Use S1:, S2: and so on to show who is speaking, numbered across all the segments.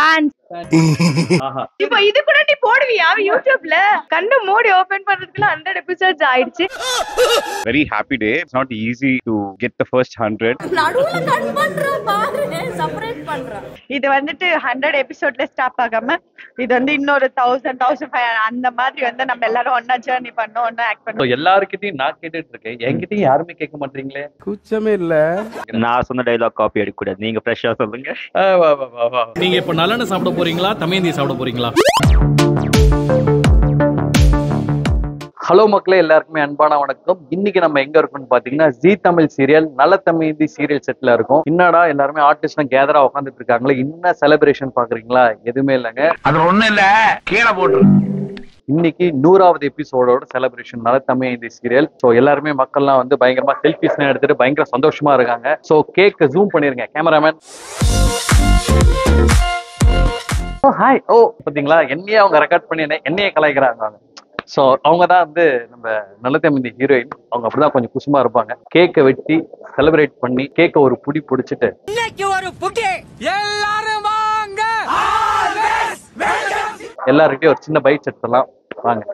S1: Fans
S2: ஆஹா
S1: இப்போ இது கூட நீ போடுவியா யூடியூப்ல கண்ணு மூடி ஓபன் பண்றதுக்குள்ள ஹண்ட்ரட் எபிசோட்ஸ் ஆயிடுச்சு
S3: very happy day. It's not easy to get the first hundred.
S4: நடுவுல கட் பண்றான் பாரு செப்பரேட் பண்றான்
S1: இது வந்துட்டு ஹண்ட்ரட் எபிசோட்ல ஸ்டாப் ஆகாம இது வந்து இன்னொரு தௌசண்ட் தௌசண்ட் ஃபைவ் அந்த மாதிரி வந்து நம்ம எல்லாரும் ஒன்னா ஜேர்னி பண்ணோம் ஒன்னா ஆக்ட்
S2: So,
S1: பண்ணோம்
S2: எல்லாருக்கிட்டையும் நான் கேட்டுட்டு இருக்கேன் என்கிட்டயும் யாருமே கேட்க மாட்டீங்களே
S5: கூச்சமே இல்ல
S6: நான் சொன்ன டைலாக் காப்பி அடிக்கக்கூடாது நீங்க ஃப்ரெஷ்ஷா சொல்லுங்க
S2: ஆ, வா, வா, வா, வா.
S7: நீங்க இப்ப நல்லெண்ணெய் சாப்பிட போறீங்களா தமேந்தி சாப்பிட போறீங்களா
S2: ஹலோ மக்களே எல்லாருக்குமே அன்பான வணக்கம் இன்னைக்கு நம்ம எங்க இருக்கோம்னு பாத்தீங்கன்னா ஜி தமிழ் சீரியல் நல்ல தமிழ்ந்தி சீரியல் செட்ல இருக்கும் என்னடா எல்லாருமே ஆர்டிஸ்ட்லாம் கேதரா உட்காந்துட்டு இருக்காங்களே என்ன செலிப்ரேஷன் பாக்குறீங்களா எதுவுமே இல்லைங்க
S5: அது ஒண்ணு இல்ல கீழே போட்டு
S2: இன்னைக்கு நூறாவது எபிசோடோட செலிப்ரேஷன் நல்ல தமிழ்ந்தி சீரியல் ஸோ எல்லாருமே மக்கள்லாம் வந்து பயங்கரமா செல்ஃபிஸ் எடுத்துட்டு பயங்கர சந்தோஷமா இருக்காங்க ஸோ கேக்க ஜூம் பண்ணிருங்க கேமராமேன் ஓ ஹாய் ஓ பாத்தீங்களா என்னையே அவங்க ரெக்கார்ட் பண்ணி என்ன என்னையே கலாய்க்கிறாங்க அவங்க ஸோ அவங்க தான் வந்து நம்ம நல்ல தமிழ் ஹீரோயின் அவங்க அப்படிதான் கொஞ்சம் குசுமா இருப்பாங்க கேக்கை வெட்டி செலிப்ரேட் பண்ணி கேக்கை ஒரு புடி பிடிச்சிட்டு எல்லாருக்கிட்டையும் ஒரு சின்ன பைட் எடுத்துலாம் வாங்க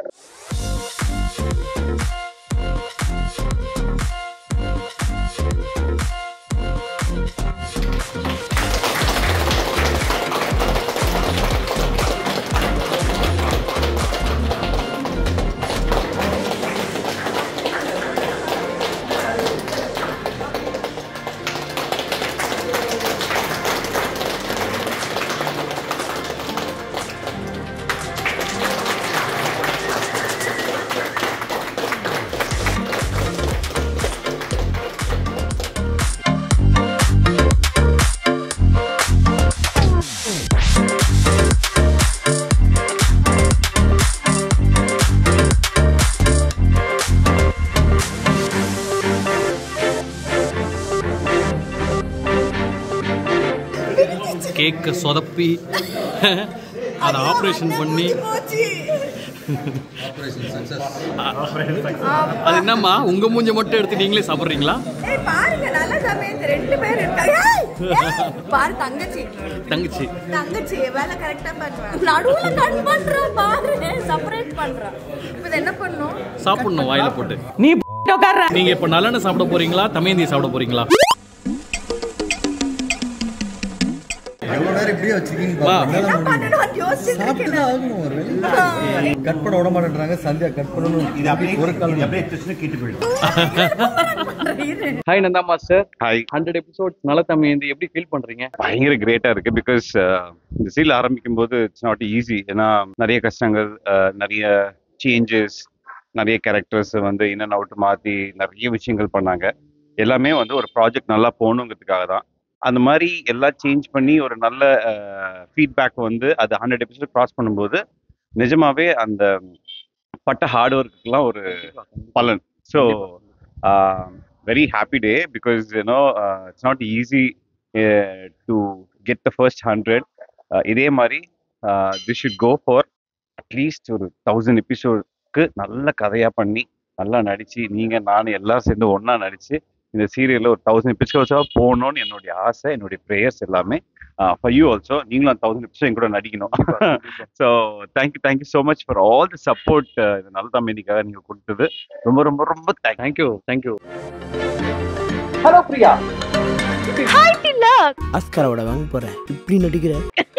S7: கேக்க சொதப்பி அதை ஆபரேஷன் பண்ணி அது என்னம்மா உங்க மூஞ்ச மட்டும் எடுத்து நீங்களே சாப்பிடுறீங்களா
S4: ஏய் பாருங்க நல்ல சமயம் ரெண்டு பேர் இருக்காங்க ஏய், ஏய், பாரு தங்கச்சி
S7: தங்கச்சி
S4: தங்கச்சி வேலை கரெக்டா பண்ணுவான் நடுவுல கட் பண்றான் பாரு செப்பரேட் பண்றான் இப்போ இதை என்ன பண்ணும்
S7: சாப்பிடணும் வாயில போட்டு
S1: நீ உட்கார்ற
S7: நீங்க இப்ப நல்லெண்ணெய் சாப்பிட போறீங்களா தமேந்தி சாப்பிட போறீங்களா
S8: எவ்வளவு நேரம் இப்படியே வச்சிருக்கீங்க
S7: வா.
S8: பாப்போம்.
S4: என்ன
S8: என்னதான் முடியும்?
S4: பண்ணணும் யோசிச்சுட்டு
S8: சாப்பிட்டு
S4: இருக்கேன்
S8: தான் ஆகணும் ஒரு வேளை. கட் பண்ண விட மாட்டேன்றாங்க சந்தியா கட் பண்ணணும் இது அப்படியே ஒரு கால் அப்படியே கேட்டு போயிடும்
S2: hi Nanda master
S3: Hi.
S2: Hundred episode நல்ல தமிழ் எப்படி ஃபீல் பண்றீங்க
S3: பயங்கர கிரேட்டா இருக்கு பிகாஸ் இந்த சீல் ஆரம்பிக்கும் போது இட்ஸ் நாட் ஈஸி ஏன்னா நிறைய கஷ்டங்கள் uh, நிறைய சேஞ்சஸ் நிறைய கேரக்டர்ஸ் வந்து இன் அண்ட் அவுட் மாத்தி நிறைய விஷயங்கள் பண்ணாங்க எல்லாமே வந்து ஒரு ப்ராஜெக்ட் நல்லா போகணுங்கிறதுக்காக தான் அந்த மாதிரி எல்லாம் சேஞ்ச் பண்ணி ஒரு நல்ல ஃபீட்பேக் வந்து அது ஹண்ட்ரட் எபிசோட் கிராஸ் பண்ணும்போது நிஜமாவே அந்த பட்ட ஹார்ட் ஒர்க்குலாம் ஒரு பலன் so very happy day because you know it's not easy to get the first hundred இதே மாதிரி this should go for at least ஒரு தௌசண்ட் எபிசோட்க்கு நல்ல கதையாக பண்ணி நல்லா நடிச்சு நீங்கள் நான் எல்லாம் சேர்ந்து ஒன்றா நடிச்சு இந்த சீரியலில் ஒரு தௌசண்ட் எபிசோட்ஸாக போகணும்னு என்னுடைய ஆசை என்னுடைய ப்ரேயர்ஸ் எல்லாமே ஃபார் யூ ஆல்சோ நீங்களும் தௌசண்ட் எபிசோட் கூட நடிக்கணும் so thank you thank you so much for all the support இந்த நல்ல தம்பதிக்காக நீங்கள் கொடுத்தது ரொம்ப ரொம்ப ரொம்ப thank
S2: thank you thank you hello Priya
S1: hi Tilak
S9: ஆஸ்காரோட வாங்க போறேன் இப்படி நடிக்கிற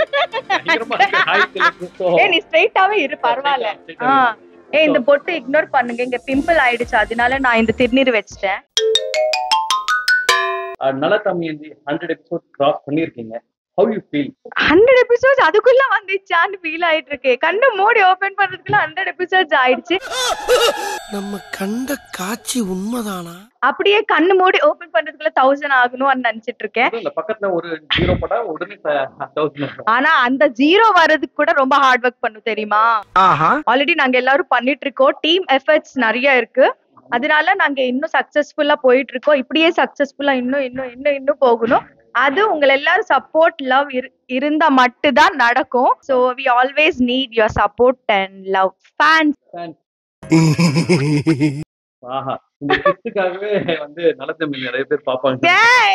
S1: ஏய் நீ ஸ்ட்ரைட்டாவே இரு பரவாயில்ல ஆ ஏய் இந்த பொட்டு இக்னோர் பண்ணுங்க இங்க பிம்பிள் ஆயிடுச்சு அதனால நான் இந்த திருநீர் வச்சிட்டேன்
S2: நல்ல தமிழ் ஹண்ட்ரட் எபிசோட் கிராஸ் பண்ணியிருக்கீங்க how you feel
S1: hundred episodes அதுக்குள்ள வந்துச்சான்னு ஃபீல் ஆயிட்டு இருக்கு கண்ணு மூடி ஓபன் பண்றதுக்குள்ள ஹண்ட்ரட் எபிசோட்ஸ் ஆயிடுச்சு
S9: நம்ம கண்ட காட்சி உண்மைதானா
S1: அப்படியே கண்ணு மூடி ஓபன் பண்றதுக்குள்ள தௌசண்ட் ஆகணும்னு நினைச்சிட்டு இருக்கேன்
S2: இந்த பக்கத்துல ஒரு ஜீரோ படா உடனே தௌசண்ட்
S1: ஆனா அந்த ஜீரோ வர்றதுக்கு கூட ரொம்ப ஹார்ட் ஒர்க் பண்ணும் தெரியுமா
S9: ஆஹா
S1: ஆல்ரெடி நாங்க எல்லாரும் பண்ணிட்டு இருக்கோம் டீம் எஃபர்ட்ஸ் நிறைய இருக்கு அதனால நாங்க இன்னும் சக்சஸ்ஃபுல்லா போயிட்டு இருக்கோம் இப்படியே சக்சஸ்ஃபுல்லா இன்னும் இன்னும் இன்னும் இன்னும் போகணும் அது உங்களை எல்லாரும் சப்போர்ட் லவ் இருந்தா மட்டும்தான் நடக்கும் so we always need your support and love fans
S2: ஆஹா இந்த கிஸ்டுக்காகவே வந்து நலத்தம்பி நிறைய பேர் பாப்பாங்க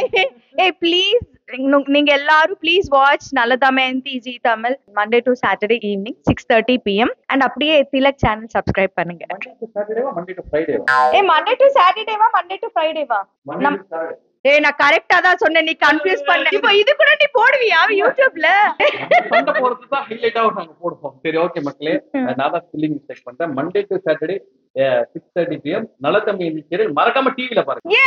S1: ஏய் ப்ளீஸ் நீங்க எல்லாரும் ப்ளீஸ் வாட்ச் நல்ல Tamil Zee Tamil Monday to Saturday evening six thirty PM and அப்படியே திலக் சேனல் சப்ஸ்கிரைப் பண்ணுங்க
S2: சாட்டர்டேவா மண்டே டு ஃப்ரைடேவா
S1: ஏ மண்டே டு சாட்டர்டேவா மண்டே டு ஃப்ரைடேவா நம் ஏய் நான் கரெக்டா தான் சொன்னேன் நீ கன்ஃபியூஸ் பண்ண இப்போ இது கூட நீ போடுவியா யூடியூப்ல
S2: சண்டை போறது தான் ஹைலைட்டாக நாங்க போடுவோம் சரி ஓகே மக்களே நான் தான் ஸ்பில்லிங் மிஸ்டேக் பண்றேன் Monday to Saturday six thirty PM Nalathambi serial மறக்காம டிவில பாருங்க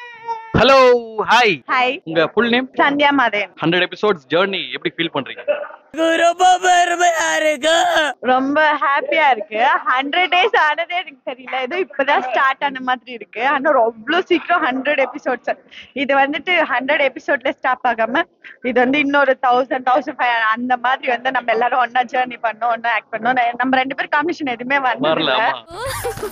S7: ஹலோ ஹாய்
S1: ஹாய்
S7: உங்க full name
S1: Sandhya Madan
S7: hundred episodes journey எப்படி ஃபீல் பண்றீங்க
S9: ரொம்ப பெருமையா இருக்கு
S1: ரொம்ப ஹாப்பியா இருக்கு ஹண்ட்ரட் டேஸ் ஆனதே எனக்கு தெரியல ஏதோ இப்பதான் ஸ்டார்ட் ஆன மாதிரி இருக்கு ஆனா அவ்வளோ சீக்கிரம் ஹண்ட்ரட் எபிசோட்ஸ் இது வந்துட்டு ஹண்ட்ரட் எபிசோட்ல ஸ்டாப் ஆகாம இது வந்து இன்னொரு தௌசண்ட் தௌசண்ட் ஃபைவ் அந்த மாதிரி வந்து நம்ம எல்லாரும் ஒன்னா ஜேர்னி பண்ணோம் ஒன்னா ஆக்ட் பண்ணோம் ந- நம்ம ரெண்டு பேரும் காம்பினேஷன் எதுவுமே
S7: வரல
S1: வரல
S7: ஆமா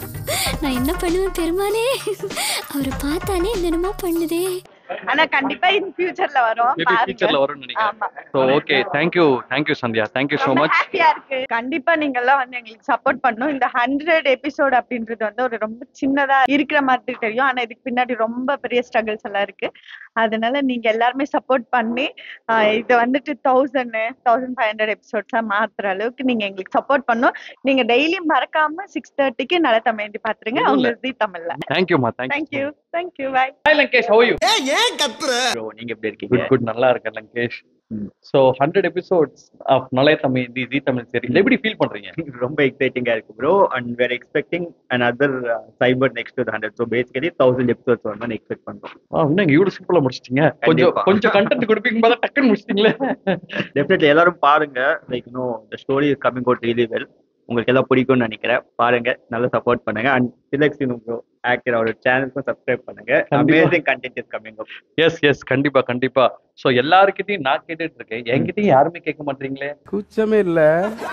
S4: நான் என்ன பண்ணுவேன் பெருமானே அவரை பார்த்தாலே என்னென்னமோ பண்ணுதே
S1: ஆனா கண்டிப்பா இன் ஃபியூச்சர்ல வரும்
S7: மேபி ஃபியூச்சர்ல வரும்னு நினைக்கிறேன்
S1: ஆமா
S7: so okay thank you thank you Sandhya thank you so
S1: ரொம்ப
S7: மச்
S1: ஹாப்பியா இருக்கு கண்டிப்பா நீங்க எல்லாம் வந்து எங்களுக்கு சப்போர்ட் பண்ணணும் இந்த ஹண்ட்ரட் எபிசோட் அப்படின்றது வந்து ஒரு ரொம்ப சின்னதா இருக்கிற மாதிரி தெரியும் ஆனா இதுக்கு பின்னாடி ரொம்ப பெரிய ஸ்ட்ரகிள்ஸ் எல்லாம் இருக்கு அதனால நீங்க எல்லாருமே சப்போர்ட் பண்ணி ஆஹ் இதை வந்துட்டு தௌசண்ட் தௌசண்ட் ஃபைவ் ஹண்ட்ரட் எபிசோட்ஸா மாத்துற அளவுக்கு நீங்க எங்களுக்கு சப்போர்ட் பண்ணும் நீங்க டெய்லி மறக்காம சிக்ஸ் தேர்ட்டிக்கு நல்ல தமிழ் பாத்துருங்க அவங்க ஜி தமிழ்ல
S7: தேங்க்யூமா
S1: thank you
S7: thank you
S1: thank you bye
S7: hi Langesh how you
S9: ஏன் கத்துற
S6: ப்ரோ நீங்க எப்படி இருக்கீங்க
S2: குட் குட் நல்லா இருக்கேன் Langesh so hundred episodes of நலே Tamil the Zee Tamil serial எப்படி ஃபீல் பண்றீங்க
S6: ரொம்ப எக்ஸைட்டிங்கா இருக்கு bro and we're expecting and other cipher next to hundred so basically thousand episodes வந்து எக்ஸ்பெக்ட் பண்றோம்
S2: ஆ இன்னும் இவ்வளவு சிம்பிளா முடிச்சிட்டீங்க கொஞ்சம்
S6: கண்டிப்பா.
S2: கொஞ்சம் கண்டென்ட் கொடுப்பீங்க பார்த்தா டக்குன்னு முடிச்சிட்டீங்களே
S6: டெஃபினெட்லி எல்லாரும் பாருங்க லைக் இன்னும் the story is coming out really well உங்களுக்கு எல்லாம் பிடிக்கும்னு நினைக்கிறேன் பாருங்க நல்லா சப்போர்ட் பண்ணுங்க அண்ட் சிலக்ஸின் ப்ரோ ஆக்டர் அவரோட சேனலுக்கும் சப்ஸ்கிரைப் பண்ணுங்க
S2: கண்டிப்பா.
S6: Amazing content is coming up
S2: yes yes கண்டிப்பா கண்டிப்பா சோ எல்லாருக்கிட்டையும் நான் கேட்டுட்டு இருக்கேன் என்கிட்டயும் யாருமே கேட்க மாட்டீங்களே
S5: கூச்சமே இல்ல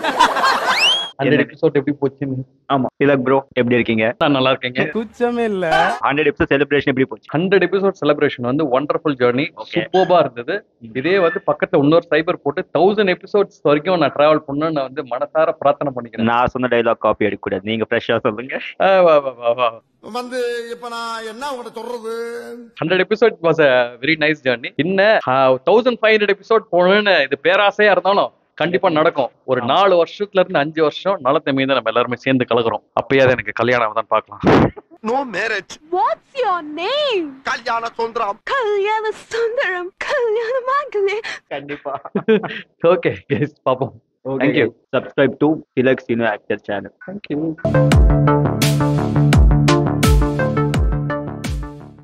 S2: ஹண்ட்ரட் எபிசோட் எப்படி போச்சுன்னு
S6: ஆமா திலக் ப்ரோ எப்படி இருக்கீங்க
S2: நான் நல்லா இருக்கேங்க
S5: கூச்சமே இல்ல
S6: ஹண்ட்ரட் எபிசோட் செலிப்ரேஷன் எப்படி போச்சு
S2: ஹண்ட்ரட் எபிசோட் செலிப்ரேஷன் வந்து ஒண்டர்ஃபுல் ஜேர்னி
S6: Okay.
S2: சூப்பர்பா இருந்தது இதே வந்து பக்கத்துல இன்னொரு சைபர் போட்டு தௌசண்ட் எபிசோட்ஸ் வரைக்கும் நான் டிராவல் பண்ணணும்னு நான் வந்து மனசார பிரார்த்தனை பண்ணிக்கிறேன்
S6: நான் சொன்ன டைலாக் காப்பி எடுக்கக்கூடாது நீங்க ஃப்ரெஷ்ஷா சொல்லுங்க
S2: ஆ, வா, வா, வா, வா.
S9: வந்து இப்ப நான் என்ன உங்கள்ட்ட சொல்றது
S2: hundred episode was a very nice journey இன்னும் தௌசண்ட் ஃபைவ் ஹண்ட்ரட் எபிசோட் போகணும்னு இது பேராசையா இருந்தாலும் கண்டிப்பா நடக்கும் ஒரு நாலு வருஷத்துல இருந்து அஞ்சு வருஷம் நலத்தை மீது நம்ம எல்லாருமே சேர்ந்து கலக்குறோம் அப்பயாவது எனக்கு கல்யாணம் தான் பார்க்கலாம்
S9: no marriage
S4: What's your name?
S9: கல்யாண சுந்தரம்
S4: கல்யாண சுந்தரம் கல்யாண மகளே
S6: கண்டிப்பா
S2: ஓகே கேஸ் பார்ப்போம்
S6: Thank
S2: you.
S6: Subscribe to Tilak Sino Actor channel.
S2: Thank you